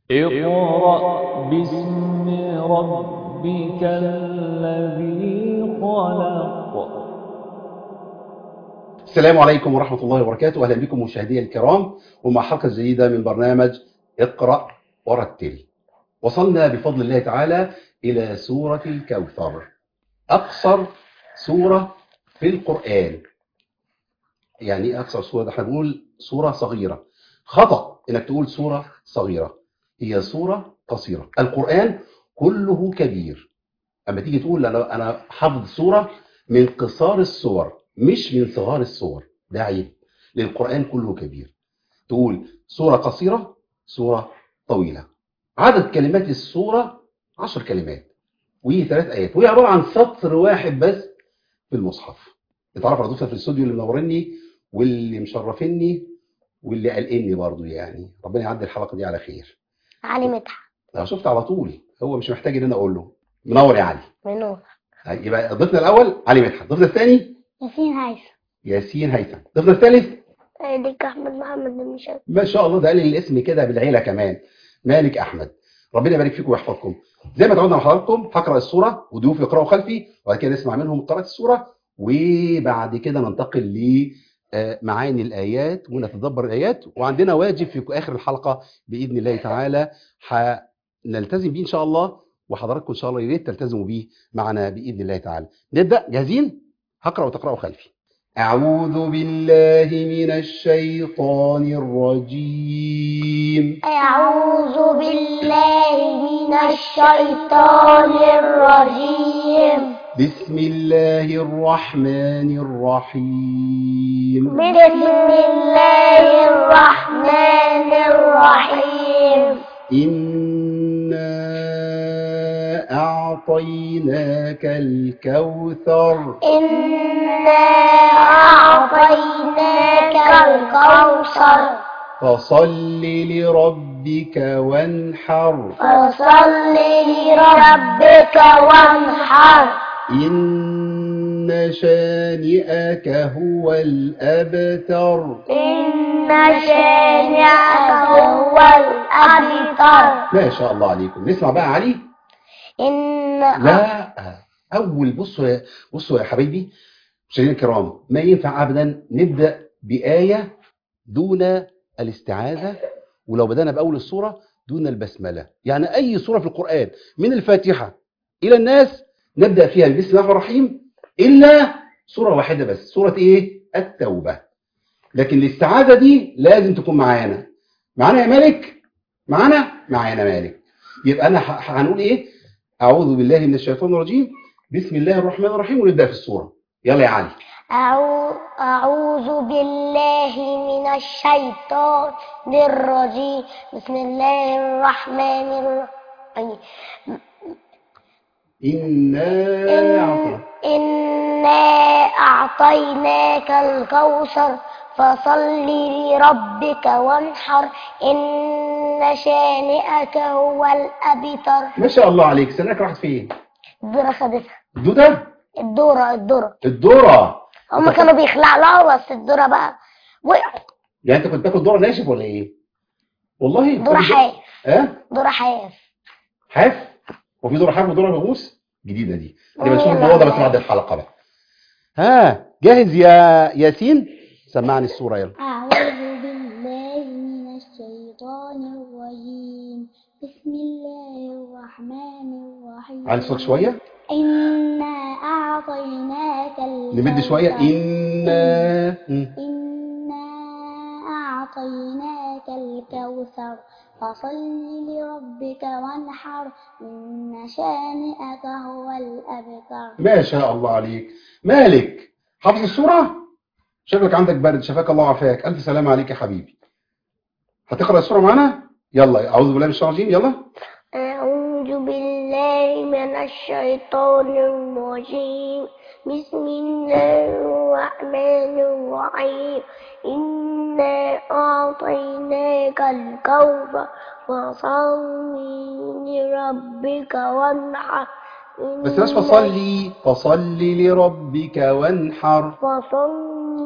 اقرأ باسم ربك الذي خلق السلام عليكم ورحمة الله وبركاته أهلا بكم مشاهدي الكرام ومع حلقة جديدة من برنامج اقرأ ورتل وصلنا بفضل الله تعالى إلى سورة الكوثر أقصر سورة في القرآن يعني إيه أقصر سورة ده احنا بنقول سورة صغيرة خطأ إنك تقول سورة صغيرة هي سورة قصيرة القرآن كله كبير أما تيجي تقول أنا أنا حافظ سورة من قصار السور مش من صغار السور ده عيب لأن القرآن كله كبير تقول سورة قصيرة سورة طويلة عدد كلمات السورة عشر كلمات وهي ثلاث آيات وهي عبارة عن سطر واحد بس في المصحف اتعرف على ضيوفنا في الاستوديو اللي منورني واللي مشرفني واللي قلقني برضو يعني ربنا يعدي الحلقة دي على خير علي مدحت أنا شفت على طول هو مش محتاج ان انا اقول له منور يا علي منور يبقى ضيفنا الاول علي مدحت ضيفنا الثاني ياسين هيثم ياسين هيثم ضيفنا الثالث ديك احمد محمد بن مشاد ما شاء الله ده قال لي الاسم كده بالعيله كمان مالك احمد ربنا يبارك فيكم ويحفظكم زي ما تعودنا مع حضراتكم هقرا السوره وضيوف يقراوا خلفي وبعد كده نسمع منهم قراءه السوره وبعد كده ننتقل ل آه، معاني الايات ونتدبر الايات وعندنا واجب في اخر الحلقه باذن الله تعالى هنلتزم بيه ان شاء الله وحضراتكم ان شاء الله يا ريت تلتزموا بيه معنا باذن الله تعالى نبدا جاهزين هقرا وتقراوا خلفي اعوذ بالله من الشيطان الرجيم أعوذ بالله من الشيطان الرجيم بسم الله الرحمن الرحيم بسم الله الرحمن الرحيم إنا أعطيناك الكوثر إنا أعطيناك الكوثر فصل لربك وانحر فصل لربك وانحر إن شانئك هو الأبتر إن شانئك هو الأبتر ما شاء الله عليكم نسمع بقى علي إن لا اول بصوا يا بصوا يا حبايبي مشاهدينا الكرام ما ينفع ابدا نبدا بايه دون الاستعاذه ولو بدانا باول السوره دون البسمله يعني اي سوره في القران من الفاتحه الى الناس نبدا فيها بسم الله الرحمن الرحيم الا سوره واحده بس سوره ايه التوبه لكن الاستعاذه دي لازم تكون معانا معانا يا مالك معانا معانا مالك يبقى انا ح- هنقول ايه أعوذ بالله من الشيطان الرجيم بسم الله الرحمن الرحيم ونبدأ في السورة يلا يا علي أعو- أعوذ بالله من الشيطان الرجيم بسم الله الرحمن الرحيم إنا أعطى إنا أعطيناك الكوثر فصل لربك وانحر إن شانئك هو الأبتر ما شاء الله عليك سنك راحت فين الدورة خدتها الدودة الدورة الدورة الذرة هما كانوا بيخلعوا بس الدورة بقى وقعت يعني أنت كنت تاكل ذرة ناشف ولا إيه والله دورة كل- حاف ها دورة حاف حاف وفي ذرة حاف وذرة بغوص جديدة دي نبقى آه، نشوف لا، الموضوع ده لا. بس بعد الحلقة بقى ها جاهز يا ياسين سمعني السورة يلا أعوذ بالله من الشيطان الرجيم بسم الله الرحمن الرحيم علي صوتك شوية إنا أعطيناك نمد شوية الكوثر. إنا مم. إنا أعطيناك الكوثر فصل لربك وانحر إن شانئك هو الأبتر ما شاء الله عليك مالك حافظ السورة شكلك عندك برد شفاك الله وعافاك ألف سلامة عليك يا حبيبي هتقرأ السورة معانا يلا أعوذ بالله من الشيطان الرجيم يلا أعوذ بالله من الشيطان الرجيم بسم الله الرحمن الرحيم إنا أعطيناك الكوثر فصل لربك وانحر بس بلاش فصلي فصلي لربك وانحر فصل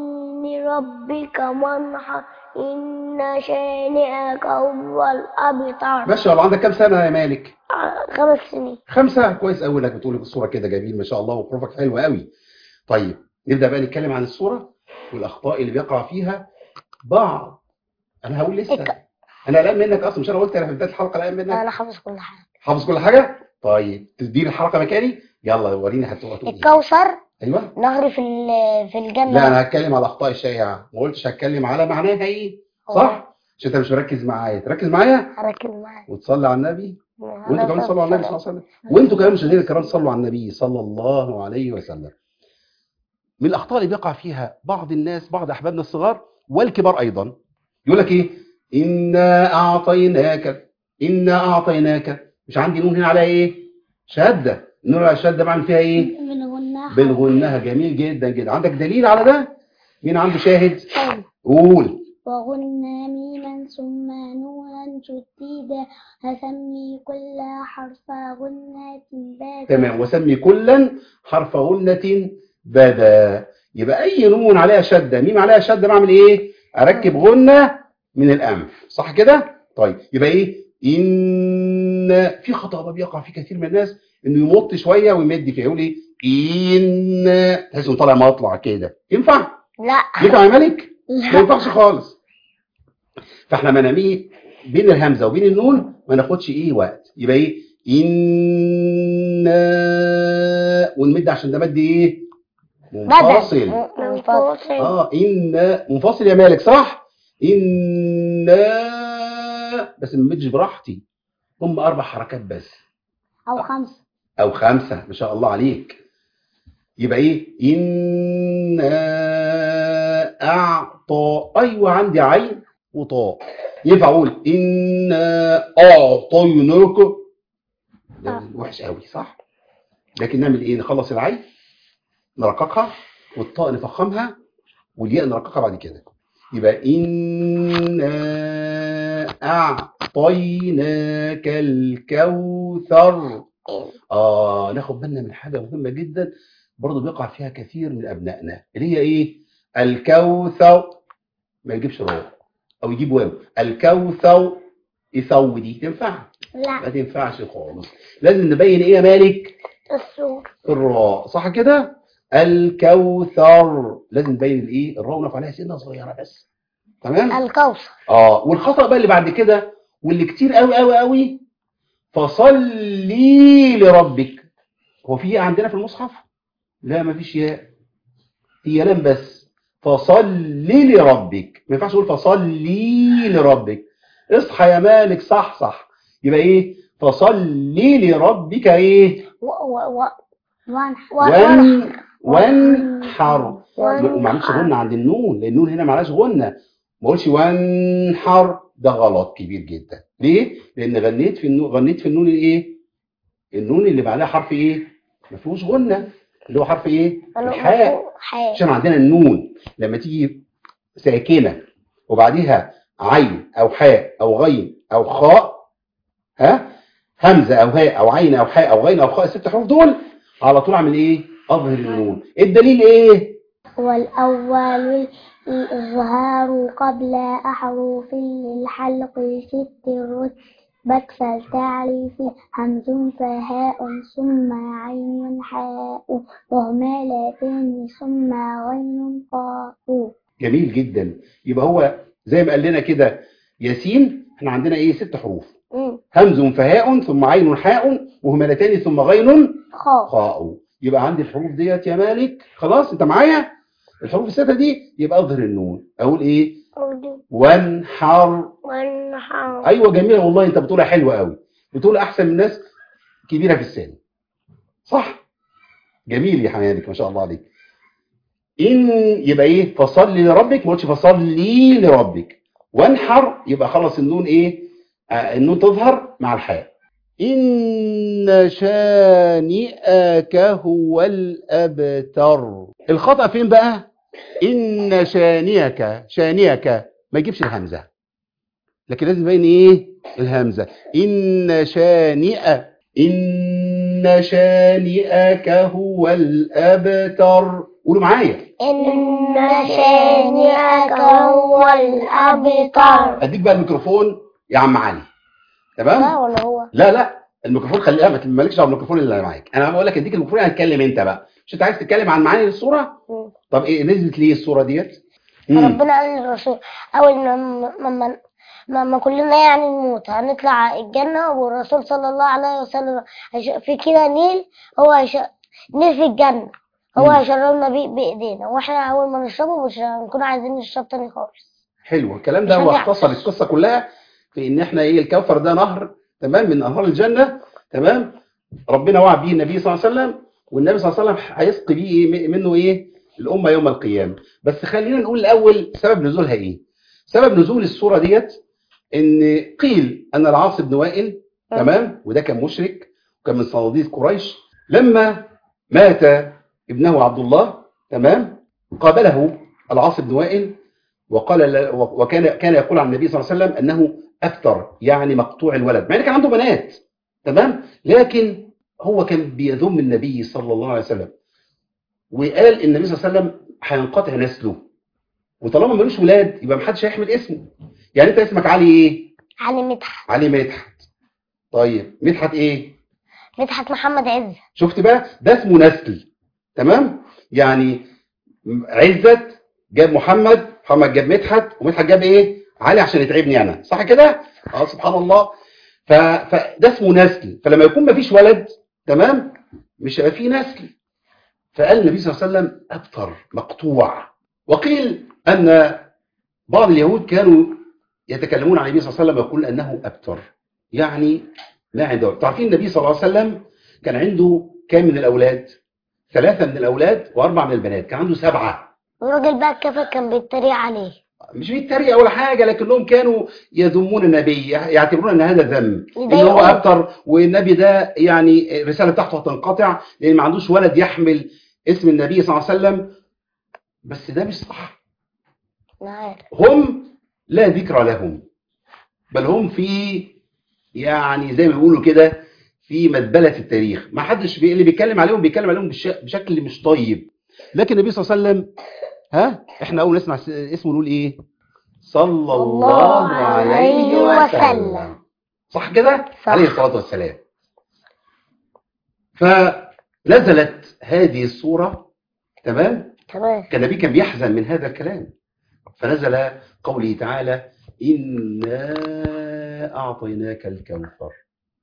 لربك وانحر إن شانئك هو الأبتر ما شاء الله عندك كام سنة يا مالك خمس سنين خمسة كويس قوي انك بتقولي بالصورة كده جميل ما شاء الله وحروفك حلوة قوي طيب نبدأ بقى نتكلم عن الصورة والأخطاء اللي بيقع فيها بعض أنا هقول لسه إك- أنا قلقان منك أصلا مش أنا قلت أنا في بداية الحلقة قلقان منك أنا حافظ كل حاجة حافظ كل حاجة طيب تدير الحلقة مكاني يلا وريني هتقول هتقول إيه الكوثر أيوه نهر في ال- في الجنة لا أنا هتكلم على الأخطاء الشائعة ما قلتش هتكلم على معناها إيه صح عشان أنت مش مركز معايا تركز معايا هركز معاك وتصلي على النبي وانتوا كمان صلوا على النبي صلى الله عليه وسلم وانتوا كمان مشاهدينا الكرام صلوا على النبي صلى الله عليه وسلم من الاخطاء اللي بيقع فيها بعض الناس بعض احبابنا الصغار والكبار ايضا يقول لك ايه انا اعطيناك انا اعطيناك مش عندي نون هنا على ايه شده النون على شده بعمل فيها ايه بنغناها بنغنها جميل جدا جدا عندك دليل على ده مين عنده شاهد قول وغنى ميما ثم نونا شديدا هسمي كل حرف غنة بادا تمام وسمي كلا حرف غنة بدا يبقى اي نون عليها شده ميم عليها شده بعمل ايه اركب غنة من الانف صح كده طيب يبقى ايه ان في خطا بقى بيقع فيه كثير من الناس انه يمط شويه ويمد فيها يقول ايه ان تحس انه طالع مطلع كده ينفع لا ينفع يا ملك ما ينفعش خالص فاحنا ما نميه بين الهمزه وبين النون ما ناخدش ايه وقت يبقى ايه ان ونمد عشان ده مد ايه منفصل بدل منفصل اه ان منفصل يا مالك صح ان بس ما نمدش براحتي هم اربع حركات بس أو خمسة او خمسة ما شاء الله عليك يبقى ايه إنا أعطى أيوة عندي عين وطاء ينفع أقول إنا أعطيناك ده وحش قوي صح لكن نعمل إيه نخلص العين نرققها والطاء نفخمها والياء نرققها بعد كده يبقى إنا أعطيناك الكوثر آه ناخد بالنا من حاجة مهمة جدا برضه بيقع فيها كثير من أبنائنا اللي هي إيه؟ الكوثر ما يجيبش راء أو يجيب واو الكوثر يثو دي تنفع؟ لا ما تنفعش خالص لازم نبين إيه يا مالك؟ الصور الراء صح كده؟ الكوثر لازم نبين الإيه؟ الراء ونقف عليها سنة صغيرة بس تمام؟ الكوثر اه والخطأ بقى اللي بعد كده واللي كتير قوي قوي قوي فصلي لربك هو في ياء عندنا في المصحف لا ما فيش ياء هي لام بس فصلي لربك ما ينفعش اقول فصلي لربك اصحى يا مالك صح صح يبقى ايه فصلي لربك ايه و و و وانحر وان وانحر وانحر. وما عملش غنة عند النون لان النون هنا معلاش غنة ما اقولش وانحر ده غلط كبير جدا ليه لان غنيت في النون غنيت في النون الايه النون اللي بعدها حرف ايه ما فيهوش غنة اللي هو حرف ايه الحاء حاء عشان عندنا النون لما تيجي ساكنة وبعديها عين او حاء او غين او خاء ها همزة او هاء او عين او حاء او غين او خاء الست حروف دول على طول اعمل ايه اظهر النون الدليل ايه والأول الإظهار قبل أحرف للحلق ست رتبة فالتعريف همز فهاء ثم عين حاء وهمالتان ثم غين قاء جميل جدا يبقى هو زي ما قال لنا كده ياسين احنا عندنا ايه ست حروف مم. همز فهاء ثم عين حاء وهملتان ثم غين خاء خاء يبقى عندي الحروف ديت يا مالك خلاص انت معايا الحروف الستة دي يبقى اظهر النون اقول ايه أرجو وانحر وانحر ايوه جميله والله انت بتقولها حلوه قوي بتقولها احسن من ناس كبيره في السن صح جميل يا حمادك ما شاء الله عليك ان يبقى ايه فصلي لربك ما قلتش فصلي لربك وانحر يبقى خلص النون ايه آه النون تظهر مع الحاء ان شانئك هو الابتر الخطا فين بقى ان شانئك شانئك ما يجيبش الهمزه لكن لازم يبين ايه الهمزه ان شانئ ان شانئك هو الابتر قولوا معايا إن شانئك هو الأبتر اديك بقى الميكروفون يا عم علي تمام لا ولا هو لا لا الميكروفون خليها ما مالكش دعوه بالميكروفون اللي معاك انا بقول لك اديك الميكروفون هتكلم انت بقى مش انت عايز تتكلم عن معاني الصوره مم. طب ايه نزلت ليه الصوره ديت مم. ربنا قال للرسول أول ما ما ما, ما, ما كلنا يعني نموت هنطلع الجنة والرسول صلى الله عليه وسلم هيش- في كده نيل هو هيش... نيل في الجنة هو مم. هيشربنا بيه بإيدينا واحنا أول ما نشربه مش هنكون عايزين نشرب تاني خالص حلو الكلام ده مش هو هنعرف. اختصر القصه كلها في ان احنا ايه الكوثر ده نهر تمام من انهار الجنه تمام ربنا وعد به النبي صلى الله عليه وسلم والنبي صلى الله عليه وسلم هيسقي بيه إيه منه ايه الامه يوم القيامه بس خلينا نقول الاول سبب نزولها ايه سبب نزول السوره ديت ان قيل ان العاص بن وائل مم. تمام وده كان مشرك وكان من صناديد قريش لما مات ابنه عبد الله تمام قابله العاص بن وائل وقال ل- وكان كان يقول عن النبي صلى الله عليه وسلم انه اكثر يعني مقطوع الولد مع ان كان عنده بنات تمام لكن هو كان بيذم النبي صلى الله عليه وسلم وقال النبي صلى الله عليه وسلم هينقطع نسله وطالما ملوش ولاد يبقى محدش هيحمل اسمه يعني انت اسمك علي ايه علي مدحت علي مدحت طيب مدحت ايه مدحت محمد عز شفت بقى ده اسمه نسل تمام يعني عزت جاب محمد محمد جاب مدحت ومدحت جاب ايه علي عشان يتعبني انا صح كده اه سبحان الله ف... فده اسمه نسل فلما يكون مفيش ولد تمام مش هيبقى فيه نسل فقال النبي صلى الله عليه وسلم ابتر مقطوع وقيل ان بعض اليهود كانوا يتكلمون عن النبي صلى الله عليه وسلم ويقولون انه ابتر يعني ما عنده تعرفين النبي صلى الله عليه وسلم كان عنده كام من الاولاد ثلاثه من الاولاد واربعه من البنات كان عنده سبعه والراجل بقى الكافر كان بيتريق عليه مش بيتريق ولا حاجه لكنهم كانوا يذمون النبي يعتبرون ان هذا ذم ان هو يضايقوه. ابتر والنبي ده يعني الرساله بتاعته هتنقطع لان ما عندوش ولد يحمل اسم النبي صلى الله عليه وسلم بس ده مش صح أنا عارف هم لا ذكر لهم بل هم في يعني زي ما بيقولوا كده في مزبله التاريخ ما حدش بي... اللي بيتكلم عليهم بيتكلم عليهم بش... بشكل مش طيب لكن النبي صلى الله عليه وسلم ها احنا اول نسمع س- اسمه نقول ايه صلى الله الله عليه عليه وسلم وسلم. صح كده صح. عليه الصلاه والسلام فنزلت هذه السوره تمام تمام كان النبي كان بيحزن من هذا الكلام فنزل قوله تعالى إنا أعطيناك الكوثر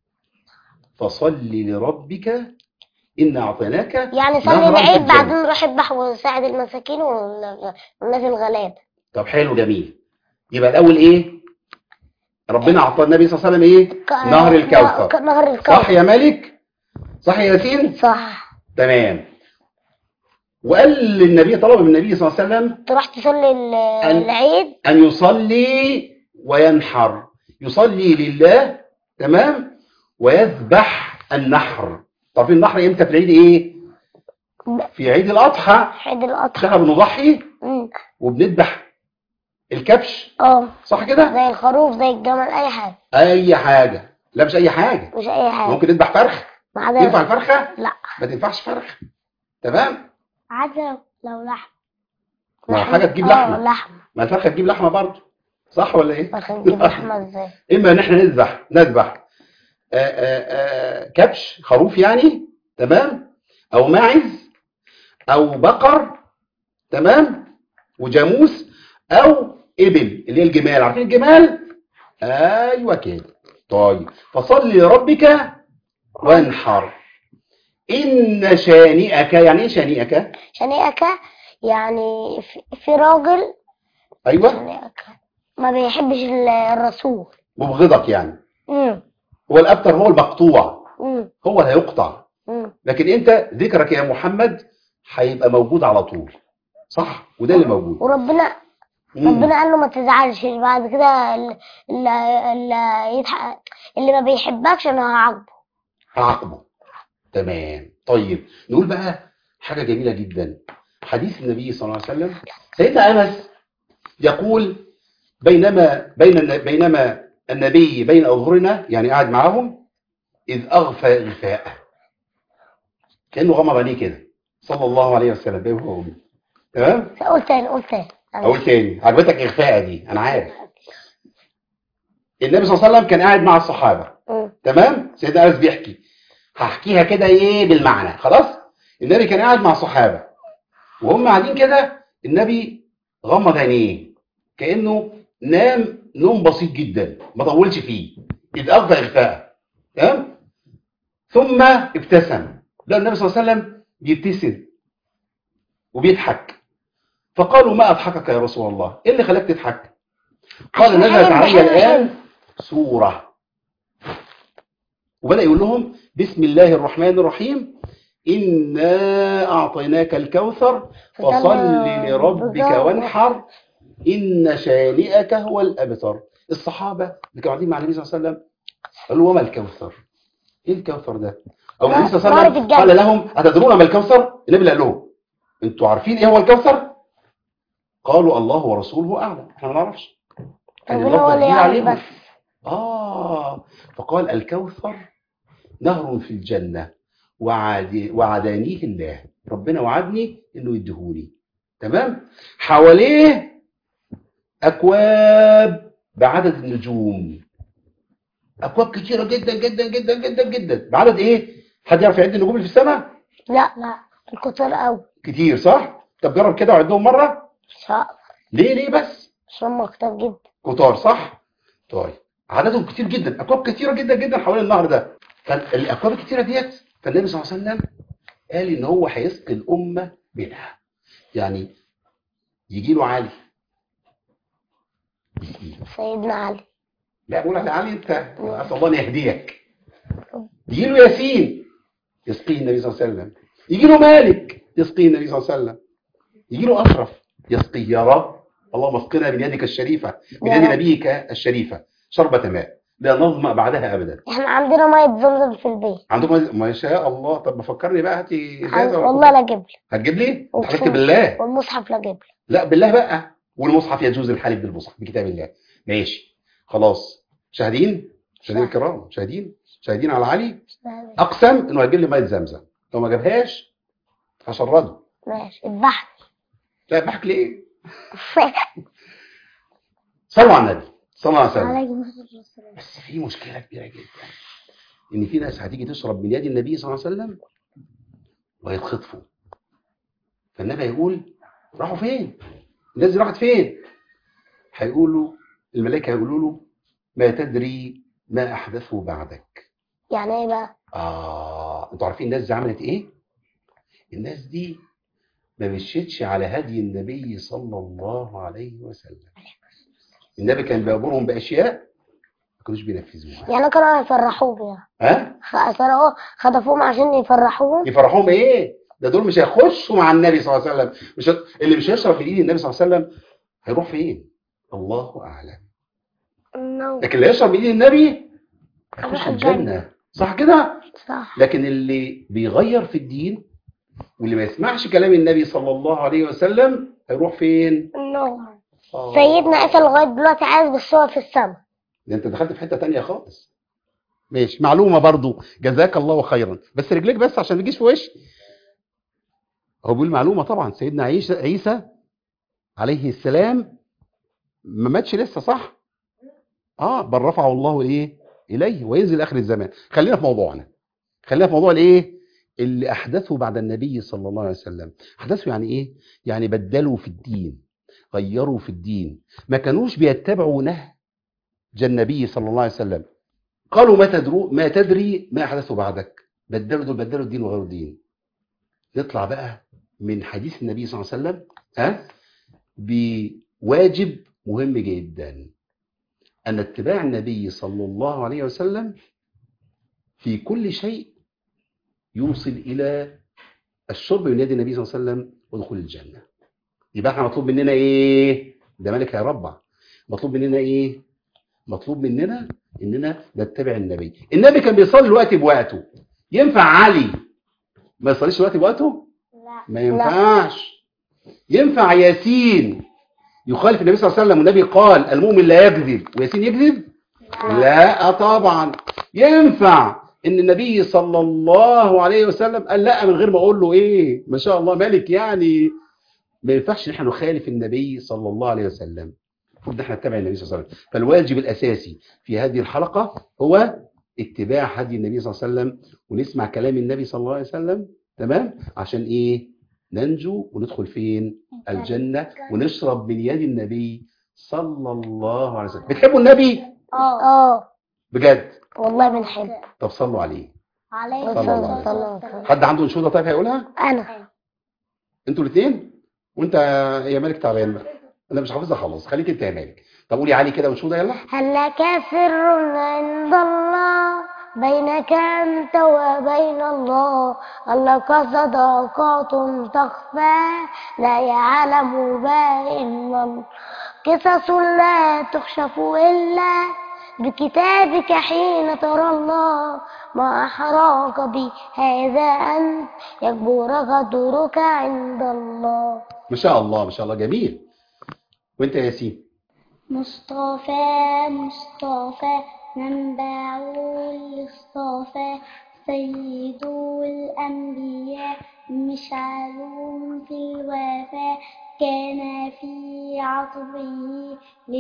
فصل لربك إنا أعطيناك يعني صلي نهرا في العيد الجنة. بعدين نروح نذبح ونساعد المساكين وال- والناس الغلاب طب حلو جميل يبقى الأول إيه ربنا أعطى النبي صلى الله عليه وسلم إيه ك- نهر الكوثر ك- نهر صح الكوثر يا ملك صح يا ياسين صح تمام وقال للنبي طلب من النبي صلى الله عليه وسلم تروح تصلي ال- ال- العيد أن يصلي وينحر يصلي لله تمام ويذبح النحر طب النحر امتى في العيد ايه في عيد الأضحى عيد الأضحى احنا بنضحي مم. وبنذبح الكبش اه صح كده زي الخروف زي الجمل أي حاجة اي حاجة لا مش اي حاجة مش أي حاجة ممكن نذبح فرخ ما ينفع عدا الفرخة لا ما تنفعش فرخ تمام عدا لو لحم ما حاجة تجيب اه لحمة لحمة ما الفرخة تجيب لحمة برضه صح ولا ايه ما نجيب لحمة ازاي اما ان احنا نذبح نذبح آه، آه، آه، كبش خروف يعني تمام او ماعز او بقر تمام وجاموس او ابل اللي هي الجمال عارفين الجمال ايوه كده طيب فصل لربك وانحر ان شانئك يعني ايه شانئك شنيئك يعني في, في راجل ايوه شنيئك ما بيحبش ال- الرسول مبغضك يعني مم. هو الابتر هو المقطوع مم. هو اللي هيقطع مم. لكن انت ذكرك يا محمد هيبقى موجود على طول صح وده اللي موجود وربنا مم. ربنا قال له ما تزعلش بعد كده ال- اللي, اللي, يتح... اللي ما بيحبكش انا هعاقبه هعاقبه تمام طيب نقول بقى حاجه جميله جدا حديث النبي صلى الله عليه وسلم سيدنا انس يقول بينما بين بينما النبي بين اظهرنا يعني قاعد معاهم اذ اغفى غفاء كانه غمض عينيه كده صلى الله عليه وسلم بابه وامي تمام قول تاني قول تاني اقول تاني عجبتك اخفاء دي انا عارف النبي صلى الله عليه وسلم كان قاعد مع الصحابه مم. تمام سيدنا انس بيحكي هحكيها كده ايه بالمعنى خلاص النبي كان قاعد مع الصحابه وهم قاعدين كده النبي غمض عينيه كانه نام نوم بسيط جدا ما طولش فيه اذ اغفى اغفاء تمام ثم ابتسم لا النبي صلى الله عليه وسلم بيبتسم وبيضحك فقالوا ما اضحكك يا رسول الله ايه اللي خلاك تضحك قال عشان نزلت حاجة علي بحلوة الان سوره وبدأ يقول لهم بسم الله الرحمن الرحيم إنا أعطيناك الكوثر فصل لربك وانحر إن شانئك هو الأبتر الصحابة اللي كانوا قاعدين مع النبي صلى الله عليه وسلم قالوا وما الكوثر إيه الكوثر ده أو النبي صلى الله عليه نار وسلم الجنة. قال لهم أتدرون ما الكوثر النبي قال لهم أنتوا عارفين إيه هو الكوثر قالوا الله ورسوله أعلم إحنا ما نعرفش كان ربنا هو اللفظ اللي جديد يعرف عليهم. بس آه فقال الكوثر نهر في الجنة وعد وعدانيه الله ربنا وعدني انه يديهولي تمام حواليه اكواب بعدد النجوم اكواب كتيره جدا جدا جدا جدا جدا بعدد ايه حد يعرف يعد النجوم اللي في السماء لا لا الكتر قوي كتير صح طب جرب كده وعدهم مره مش هقدر ليه ليه بس عشان هم كتار جدا كتار صح طيب عددهم كتير جدا اكواب كتيره جدا جدا حوالين النهر ده فالاكواب الكتيره ديت فالنبي صلى الله عليه وسلم قال ان هو هيسقي الامه منها يعني يجي له علي يسقيه. سيدنا علي لا بقول على علي انت اسال الله ان يهديك يجي له ياسين يسقيه النبي صلى الله عليه وسلم يجي له مالك يسقيه النبي صلى الله عليه وسلم يجي له اشرف يسقيه يا رب اللهم اسقنا من يدك الشريفه من يا يد رب. نبيك الشريفه شربة ماء لا نظمأ بعدها ابدا احنا عندنا ميه زمزم في البيت عندكم ما شاء الله طب ما فكرني بقى هاتي ازازه والله لا اجيب لك هتجيب لي أقسم حلفت بالله والمصحف لا اجيب لك لا بالله بقى والمصحف يجوز الحلف بالمصحف بكتاب الله ماشي خلاص شاهدين شاهدين الكرام شاهدين شاهدين على علي اقسم انه هيجيب لي ميه زمزم لو ما جابهاش هشرده ماشي اذبحني لا بحك ليه صلوا على النبي صلى الله عليه وسلم عليكم الصلاة والسلام. بس في مشكله كبيره جدا ان في ناس هتيجي تشرب من يد النبي صلى الله عليه وسلم ويتخطفوا فالنبي هيقول راحوا فين الناس دي راحت فين هيقولوا الملائكه هيقولوا له ما تدري ما احدثه بعدك يعني ايه بقى اه انتوا عارفين الناس دي عملت ايه الناس دي ما مشيتش على هدي النبي صلى الله عليه وسلم النبي كان بيامرهم باشياء ما كانوش بينفذوها يعني كانوا هيفرحوه بيها ها خ- سرقوه خطفوهم عشان يفرحوهم يفرحوهم ايه ده دول مش هيخشوا مع النبي صلى الله عليه وسلم مش ه... اللي مش هيشرب في ايد النبي صلى الله عليه وسلم هيروح فين الله اعلم نو لكن اللي هيشرب بايد النبي هيروح هيخش الجنة. الجنه صح كده صح لكن اللي بيغير في الدين واللي ما يسمعش كلام النبي صلى الله عليه وسلم هيروح فين نو آه. سيدنا عيسى لغايه دلوقتي عايز بس هو في السماء ده انت دخلت في حته تانية خالص ماشي معلومه برضو جزاك الله خيرا بس رجليك بس عشان ما تجيش في وشي هو بيقول معلومه طبعا سيدنا عيسى عيسى عليه السلام ما ماتش لسه صح اه بل رفعه الله ايه اليه وينزل اخر الزمان خلينا في موضوعنا خلينا في موضوع الايه اللي احدثه بعد النبي صلى الله عليه وسلم احدثه يعني ايه يعني بدلوا في الدين غيروا في الدين ما كانوش بيتبعوا نهج النبي صلى الله عليه وسلم قالوا ما تدرو ما تدري ما احدثه بعدك بدلوا دول بدلوا الدين وغيروا الدين نطلع بقى من حديث النبي صلى الله عليه وسلم ها بواجب مهم جدا ان اتباع النبي صلى الله عليه وسلم في كل شيء يوصل الى الشرب من يد النبي صلى الله عليه وسلم ودخول الجنه يبقى احنا مطلوب مننا ايه ده ملك هيربع مطلوب مننا ايه مطلوب مننا اننا نتبع النبي النبي كان بيصلي الوقت بوقته ينفع علي ما يصليش الوقت بوقته لا ما ينفعش ينفع ياسين يخالف النبي صلى الله عليه وسلم والنبي قال المؤمن لا يكذب وياسين يكذب لا طبعا ينفع ان النبي صلى الله عليه وسلم قال لا من غير ما اقول له ايه ما شاء الله مالك يعني ما ينفعش ان احنا نخالف النبي صلى الله عليه وسلم المفروض ان احنا نتبع النبي صلى الله عليه وسلم فالواجب الاساسي في هذه الحلقه هو اتباع هدي النبي صلى الله عليه وسلم ونسمع كلام النبي صلى الله عليه وسلم تمام عشان ايه ننجو وندخل فين الجنه ونشرب من يد النبي صلى الله عليه وسلم بتحبوا النبي اه اه بجد والله بنحب طب صلوا عليه عليه صلى الله عليه صلى الله عليه وسلم. حد عنده انشوده طيب هيقولها انا انتوا الاثنين وانت يا مالك تعبان بقى انا مش حافظها خلاص خليك انت يا مالك طب قولي علي كده وانشوده يلا هل لك سر عند الله بينك أنت وبين الله هل لك صداقات تخفى لا يعلم بها إلا الله قصص لا تخشف إلا بكتابك حين ترى الله ما أحراك بهذا أن يكبر قدرك عند الله ما شاء الله ما شاء الله جميل وانت يا ياسين مصطفى مصطفى منبع الاصطفى سيد الأنبياء مشعل في الوفاء كان في عطبه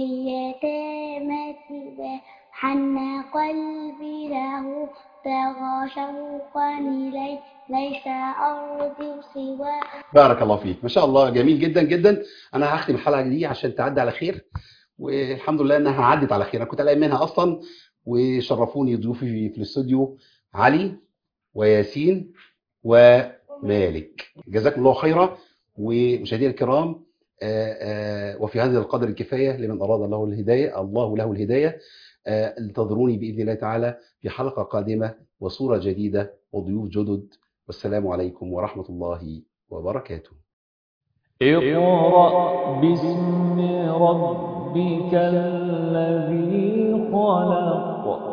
لليتامى سواه حنى قلبي له طغى شوقا إليه ليس أرضي سواه بارك الله فيك ما شاء الله جميل جدا جدا انا هختم الحلقه دي عشان تعدي على خير والحمد لله انها عدت على خير انا كنت قلقان منها اصلا وشرفوني ضيوفي في, في الاستوديو علي وياسين ومالك جزاكم الله خيرا ومشاهدينا الكرام آه، آه، وفي هذا القدر الكفايه لمن اراد له الهدايه الله له الهدايه آه، انتظروني باذن الله تعالى في حلقه قادمه وصوره جديده وضيوف جدد والسلام عليكم ورحمه الله وبركاته اقرأ باسم ربك الذي خلق